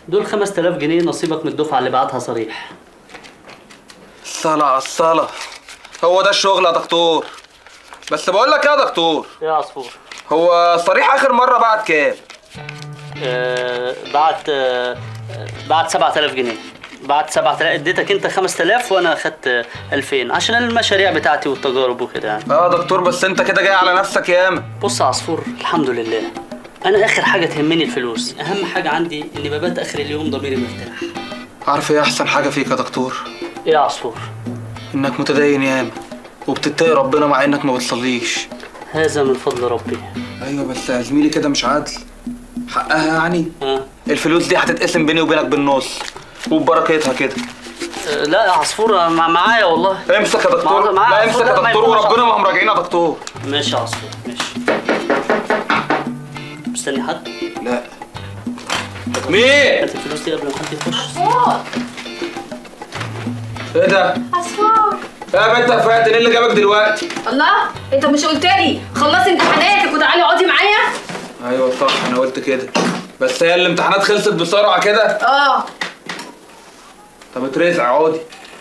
دول 5000 جنيه نصيبك من الدفعه اللي بعتها صريح الصلاة على الصلاة هو ده الشغل يا دكتور بس بقول لك إيه يا دكتور يا عصفور هو صريح اخر مرة بعت كام؟ آه بعت آه بعت 7000 جنيه بعت 7000 اديتك انت 5000 وانا اخدت آه، 2000 عشان المشاريع بتاعتي والتجارب وكده يعني اه يا دكتور بس انت كده جاي على نفسك ياما بص يا عصفور الحمد لله انا اخر حاجه تهمني الفلوس اهم حاجه عندي اني ببات اخر اليوم ضميري مرتاح عارف ايه احسن حاجة فيك يا دكتور؟ ايه يا عصفور انك متدين ياما وبتتقي ربنا مع انك ما بتصليش هذا من فضل ربي ايوه بس يا زميلي كده مش عدل حقها يعني آه. الفلوس دي هتتقسم بيني وبينك بالنص وببركتها كده آه، لا يا عصفور أنا مع معايا والله امسك يا دكتور مع- مع- لا امسك يا ما دكتور ينفعش. وربنا ما هم راجعين يا دكتور ماشي يا عصفور ماشي مستني حد لا مين هات الفلوس دي قبل ما حد يخش ايه ده عصفور يا بنت يا فاتن ايه اللي جابك دلوقتي الله انت مش قلت لي خلصي امتحاناتك وتعالي اقعدي معايا ايوه صح انا قلت كده بس هي الامتحانات خلصت بسرعه كده اه طب اترزع عادي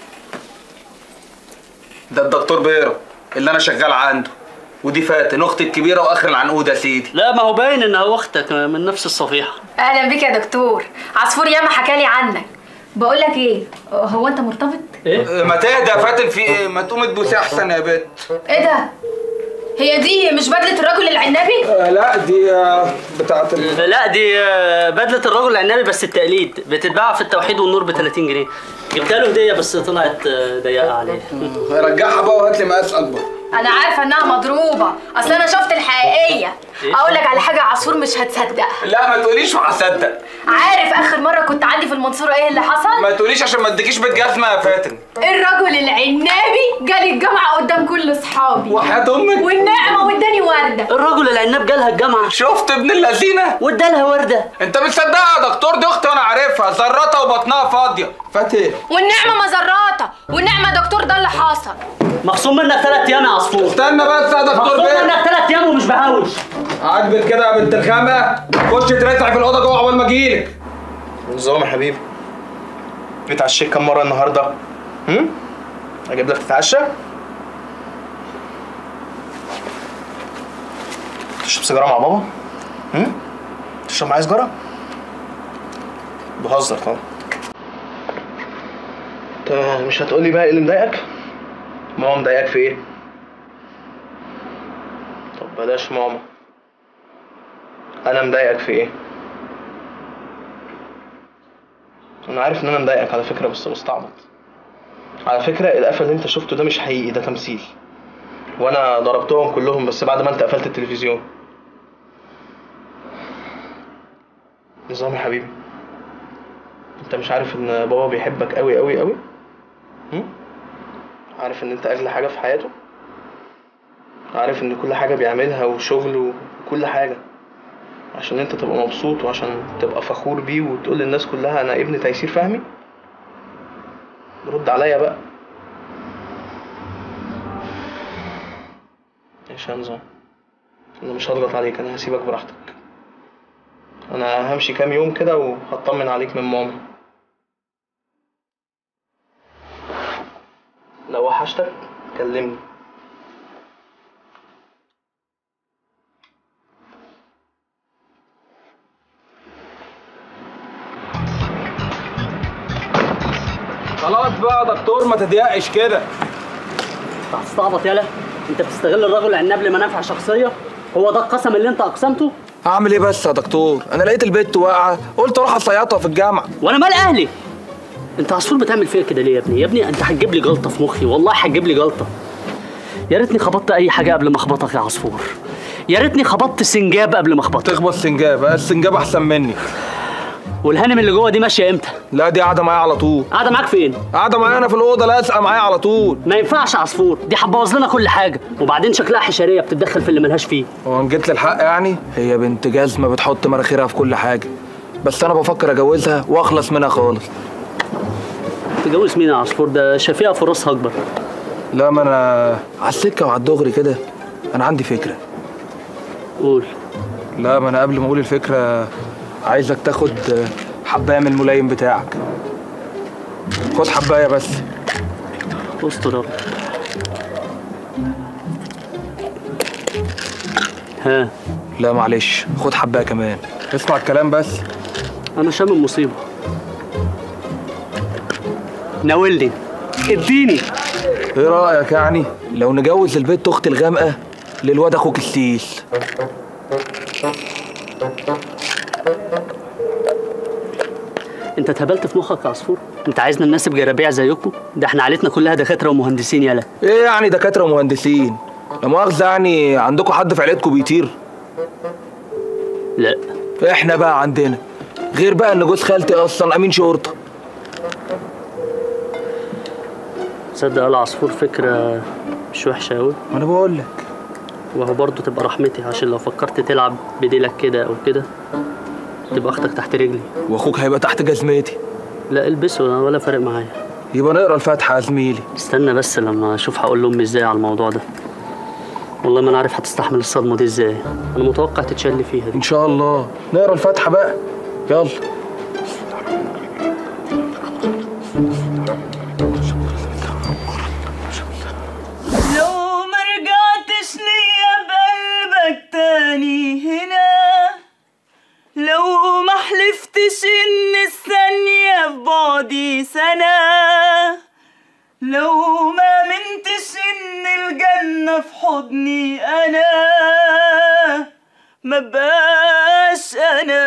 ده الدكتور بيرة اللي انا شغال عنده ودي فاتن اختي الكبيره واخر العنقود يا سيدي لا ما هو باين ان هو اختك من نفس الصفيحه اهلا بيك يا دكتور عصفور ياما حكالي عنك بقول لك ايه هو انت مرتبط ايه ما تهدى يا فاتن في ايه ما تقوم تبوسي احسن يا بنت ايه ده هي دي مش بدله الرجل العنبي آه لا دي آه، بتاعت ال... لا دي آه، بدله الرجل العنابي بس التقليد بتتباع في التوحيد والنور ب 30 جنيه جبتها له هديه بس طلعت آه، ضيقه عليه رجعها بقى وهات لي مقاس اكبر انا عارفه انها مضروبه اصل انا شفت الحقيقيه إيه؟ اقول لك على حاجه عصفور مش هتصدقها لا ما تقوليش وهصدق عارف اخر مره كنت عندي في المنصوره ايه اللي حصل ما تقوليش عشان ما اديكيش بالجزمه يا فاتن الرجل العنابي جالي الجامعه قدام كل اصحابي وحياة امك والنعمه واداني ورده الرجل العناب جالها الجامعه شفت ابن اللذينه وادالها ورده انت متصدقها يا دكتور دي اختي وانا عارفها ذرتها وبطنها فاضيه فاتن والنعمه مزراته والنعمه دكتور ده اللي حصل مخصوم منك ثلاث ايام يا عصفور استنى بس يا دكتور مخصوم بيه منك ثلاث ايام ومش بهوش عاجبك كده يا بنت الخامه خش ترزع في الاوضه جوه عقبال ما اجيلك نظام يا حبيبي اتعشيت كام مرة النهاردة؟ هم؟ أجيب لك تتعشى؟ تشرب سيجارة مع بابا؟ هم؟ تشرب معايا سيجارة؟ بهزر طبعا انت مش هتقولي بقى ايه اللي مضايقك؟ ماما مضايقك في ايه؟ طب بلاش ماما انا مضايقك في ايه؟ انا عارف ان انا مضايقك على فكره بس بستعبط على فكره القفل اللي انت شفته ده مش حقيقي ده تمثيل وانا ضربتهم كلهم بس بعد ما انت قفلت التلفزيون نظام يا حبيبي انت مش عارف ان بابا بيحبك قوي قوي قوي هم؟ عارف ان انت اغلى حاجه في حياته عارف ان كل حاجه بيعملها وشغله وكل حاجه عشان انت تبقى مبسوط وعشان تبقى فخور بيه وتقول للناس كلها انا ابن تيسير فهمي رد عليا بقى ايش يا نظام انا مش هضغط عليك انا هسيبك براحتك انا همشي كام يوم كده وهطمن عليك من ماما لو وحشتك كلمني خلاص بقى يا دكتور ما تضيقش كده انت هتستعبط يالا انت بتستغل الرجل العناب لمنافع شخصيه هو ده القسم اللي انت اقسمته هعمل ايه بس يا دكتور انا لقيت البت واقعه قلت اروح اصيطها في الجامعه وانا مال اهلي انت عصفور بتعمل فيا كده ليه يا ابني يا ابني انت هتجيب لي جلطه في مخي والله هتجيب لي جلطه يا ريتني خبطت اي حاجه قبل ما اخبطك يا عصفور يا ريتني خبطت سنجاب قبل ما اخبطك تخبط سنجاب آه، السنجاب احسن مني والهانم اللي جوه دي ماشيه امتى لا دي قاعده معايا على طول قاعده معاك فين قاعده معايا انا في الاوضه لازقه معايا على طول ما ينفعش يا عصفور دي هتبوظ لنا كل حاجه وبعدين شكلها حشريه بتتدخل في اللي ملهاش فيه هو ان جيت للحق يعني هي بنت جزمه بتحط مناخيرها في كل حاجه بس انا بفكر اجوزها واخلص منها خالص تجوز مين يا عصفور ده شفيقه في راسها اكبر لا ما انا على السكه وعلى الدغري كده انا عندي فكره قول لا ما انا قبل ما اقول الفكره عايزك تاخد حبايه من الملايم بتاعك خد حبايه بس استر يا رب ها لا معلش خد حبايه كمان اسمع الكلام بس انا شامم مصيبه ناولني اديني ايه رايك يعني لو نجوز البنت اخت الغامقه للواد اخوك السيس انت اتهبلت في مخك يا عصفور انت عايزنا نناسب جرابيع زيكم ده احنا عيلتنا كلها دكاتره ومهندسين يالا ايه يعني دكاتره ومهندسين لا مؤاخذه يعني عندكم حد في عيلتكم بيطير لا احنا بقى عندنا غير بقى ان جوز خالتي اصلا امين شرطه تصدق يا عصفور فكره مش وحشه قوي ما انا بقول لك وهو برضه تبقى رحمتي عشان لو فكرت تلعب بديلك كده او كده تبقى اختك تحت رجلي واخوك هيبقى تحت جزمتي لا البسه أنا ولا فارق معايا يبقى نقرا الفاتحه يا زميلي استنى بس لما اشوف هقول لامي ازاي على الموضوع ده والله ما انا عارف هتستحمل الصدمه دي ازاي انا متوقع تتشل فيها دي ان شاء الله نقرا الفاتحه بقى يلا لو ما رجعتش ليا بقلبك تاني هنا لو ما حلفتش ان الثانية في بعدي سنة لو ما منتش ان الجنة في حضني انا ما بقاش انا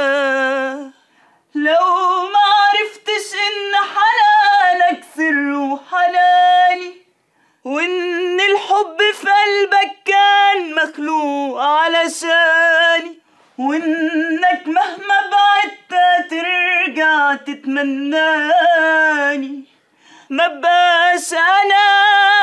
لو ما عرفتش ان حنانك سر وحناني وان الحب في قلبك كان مخلوق علشاني وانك مهما بعدت ترجع تتمناني ما بقاش انا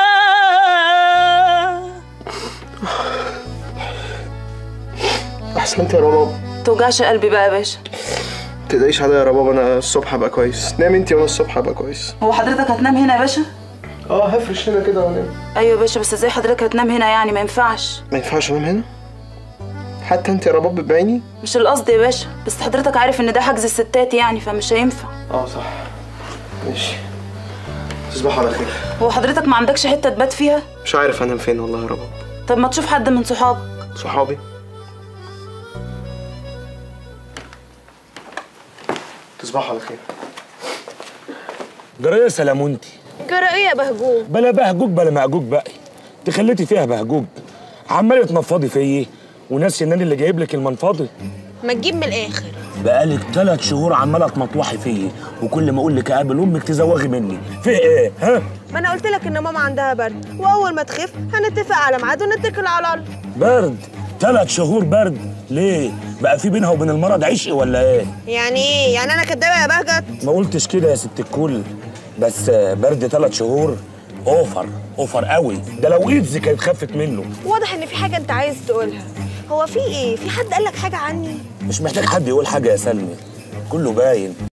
احسنت يا رباب توجعش قلبي بقى يا باشا تقلقيش عليا يا رباب انا الصبح هبقى كويس نام انت وانا الصبح هبقى كويس هو حضرتك هتنام هنا يا باشا اه هفرش هنا كده وانام ايوه يا باشا بس ازاي حضرتك هتنام هنا يعني ما ينفعش ما ينفعش انام هنا حتى انت يا رباب بعيني مش القصد يا باشا بس حضرتك عارف ان ده حجز الستات يعني فمش هينفع اه صح ماشي تصبحوا على خير هو حضرتك ما عندكش حته تبات فيها مش عارف انام فين والله يا رباب طب ما تشوف حد من صحابك صحابي تصبحوا على خير جرايه سلامونتي جرى ايه يا بهجوم بلا بهجوج بلا مأجوج بقى انت خليتي فيها بهجوج عماله تنفضي فيا وناسي ان انا اللي جايب لك المنفضي ما تجيب من الاخر بقالك ثلاث شهور عماله تمطوحي فيا وكل ما اقول لك اقابل امك تزوغي مني في ايه ها ما انا قلت لك ان ماما عندها برد واول ما تخف هنتفق على ميعاد ونتكل على الله برد ثلاث شهور برد ليه بقى في بينها وبين المرض عشق ولا ايه يعني ايه يعني انا كدابه يا بهجت ما قلتش كده يا ست الكل بس برد ثلاث شهور اوفر اوفر قوي ده لو ايدز كانت خفت منه واضح ان في حاجه انت عايز تقولها هو في ايه في حد قال لك حاجه عني مش محتاج حد يقول حاجه يا سلمي كله باين